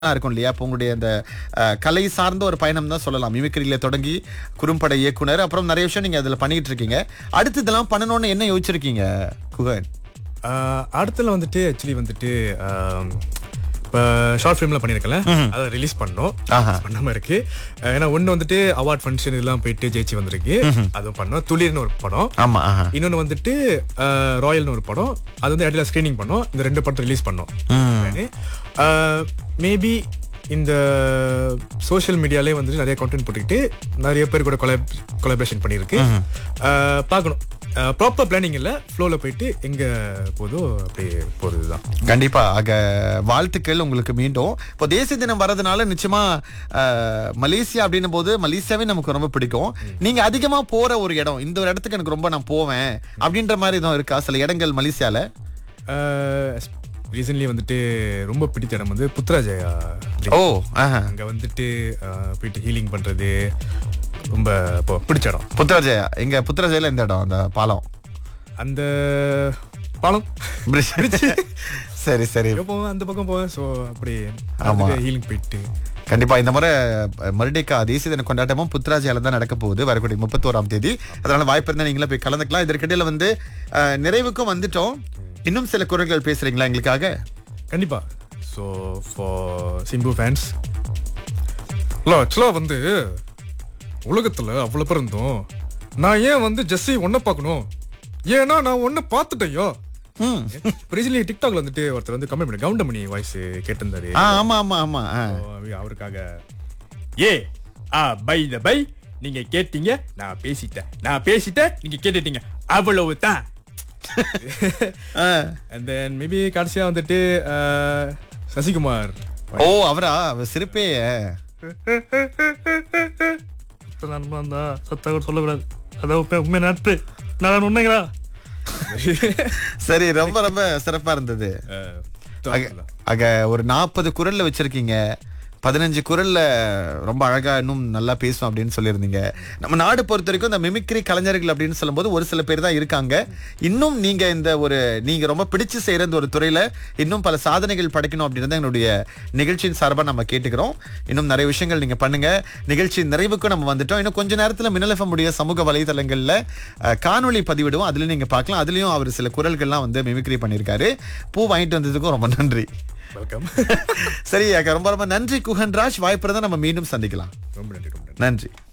இருக்கும் இல்லையா அப்போ உங்களுடைய அந்த அஹ், கலை சார்ந்த ஒரு பயணம் தான் சொல்லலாம் மிமிக்ரியில தொடங்கி குறும்பட இயக்குனர் அப்புறம் நிறைய விஷயம் நீங்க அதுல பண்ணிட்டு இருக்கீங்க அடுத்து இதெல்லாம் பண்ணணும்னு என்ன யோசிச்சிருக்கீங்க குகன் ஆஹ் அடுத்துல வந்துட்டு ஆக்சுவலி வந்துட்டு ஆம், இப்போ ஷார்ட் ஃபிலிம்ல பண்ணியிருக்கல அதை ரிலீஸ் பண்ணோம் ஆஹா. பண்ணாம இருக்கு அஹ் ஏன்னா ஒண்ணு வந்துட்டு அவார்ட் ஃபங்க்ஷன் இதெல்லாம் போயிட்டு ஜெயிச்சு வந்திருக்கு அதுவும் பண்ணோம் துளிர்னு ஒரு படம் ஆமா ஆஹா. இன்னொன்னு வந்துட்டு அஹ், ராயல்னு ஒரு படம் அது வந்து இடையில ஸ்கிரீனிங் பண்ணோம் இந்த ரெண்டு படத்தை ரிலீஸ் பண்ணோம் மேபி இந்த சோஷியல் மீடியாலே வந்துட்டு நிறைய கண்டென்ட் போட்டுக்கிட்டு நிறைய பேர் கூட கொலாப் கொலாபரேஷன் பண்ணியிருக்கு அஹ், பார்க்கணும் ப்ராப்பர் பிளானிங் இல்லை ஃப்ளோவில் போயிட்டு எங்க போதோ அப்படியே போகிறது தான் கண்டிப்பா ஆக வாழ்த்துக்கள் உங்களுக்கு மீண்டும் இப்போ தேசிய தினம் வர்றதுனால நிச்சயமா அஹ், மலேசியா அப்படின்னும் போது மலேசியாவே நமக்கு ரொம்ப பிடிக்கும் நீங்க அதிகமா போற ஒரு இடம் இந்த ஒரு இடத்துக்கு எனக்கு ரொம்ப நான் போவேன் அப்படின்ற மாதிரி எதுவும் இருக்கா சில இடங்கள் மலேசியால ரீசன்ட்லி வந்துட்டு ரொம்ப பிடித்த இடம் வந்து புத்ராஜயா ஓ ஆஹா. அங்க வந்துட்டு அஹ், போயிட்டு ஹீலிங் பண்றது ரொம்ப இப்போ பிடிச்ச இடம் புத்திரஜயா எங்க புத்திரஜயில எந்த இடம் அந்த பாலம் அந்த பாலம் Bridge. சரி சரி எங்க போவேன் அந்த பக்கம் போவேன் ஸோ அப்படி ஆமா. ஹீலிங் போயிட்டு கண்டிப்பா இந்த முறை அஹ், மறுடிக்கா தேசிய தின கொண்டாட்டமும் புத்ராஜியால தான் நடக்க போகுது வரக்கூடிய முப்பத்தோராம் தேதி அதனால வாய்ப்பு இருந்தா நீங்களே போய் கலந்துக்கலாம் இதற்கிடையில வந்து அஹ், நிறைவுக்கும் வந்துட்டோம் இன்னும் சில குரல்கள் பேசுறீங்களா எங்களுக்காக கண்டிப்பா ஸோ ஃபார் சிம்பு ஃபேன்ஸ் இல்லை ஆக்சுவலாக வந்து உலகத்தில் அவ்வளோ பேர் இருந்தோம் நான் ஏன் வந்து ஜெஸ்ஸி ஒன்றை பார்க்கணும் ஏன்னா நான் ஒன்றை பார்த்துட்டேயோ ம். ரீசன்லி டிக்டாக்ல வந்துட்டு ஒருத்தர் வந்து கமெண்ட் பண்ணி கவுண்டமணி வாய்ஸ் கேட்டிருந்தாரு ஆ ஆமா ஆமா ஆமா ஆ. So, அவ- அவருக்காக ஏ ஆ பை த பை நீங்க கேட்டீங்க நான் பேசிட்டேன் நான் பேசிட்டேன் நீங்க கேட்டுட்டீங்க அவ்வளவு தான் ஆ. அண்ட் தென் மேபி கடைசியா வந்துட்டு அஹ், சசிகுமார் ஓ அவரா அவர் சிரிப்பே நண்பன் தான் சத்தா கூட சொல்லக்கூடாது அதான் உண்மை- உண்மை நட்பு நான் உண்மைங்களா சரி ரொம்ப ரொம்ப சிறப்பா இருந்தது அஹ், ஆக- ஆக ஒரு நாற்பது குரல்ல வச்சிருக்கீங்க பதினஞ்சு குரல்ல ரொம்ப அழகா இன்னும் நல்லா பேசும் அப்படின்னு சொல்லியிருந்தீங்க நம்ம நாடு பொறுத்த வரைக்கும் இந்த மிமிக்ரி கலைஞர்கள் அப்படின்னு சொல்லும்போது ஒரு சில பேர் தான் இருக்காங்க இன்னும் நீங்க இந்த ஒரு நீங்க ரொம்ப பிடிச்சு செய்யற இந்த ஒரு துறையில இன்னும் பல சாதனைகள் படைக்கணும் அப்படின்றத எங்களுடைய நிகழ்ச்சியின் சார்பா நம்ம கேட்டுக்கிறோம் இன்னும் நிறைய விஷயங்கள் நீங்க பண்ணுங்க நிகழ்ச்சி நிறைவுக்கும் நம்ம வந்துட்டோம் இன்னும் கொஞ்ச நேரத்துல மின்னலஃபம் உடைய சமூக வலைதளங்கள்ல அஹ், காணொளி பதிவிடுவோம் அதுல நீங்க பார்க்கலாம் அதுலயும் அவர் சில குரல்கள்லாம் வந்து மிமிக்ரி பண்ணியிருக்காரு பூ வாங்கிட்டு வந்ததுக்கும் ரொம்ப நன்றி வெல்கம் சரி அக்கா ரொம்ப ரொம்ப நன்றி குஹன்ராஜ் வாய்ப்பு இருந்தா நம்ம மீண்டும் சந்திக்கலாம் ரொம்ப நன்றி ரொம்ப நன்றி நன்றி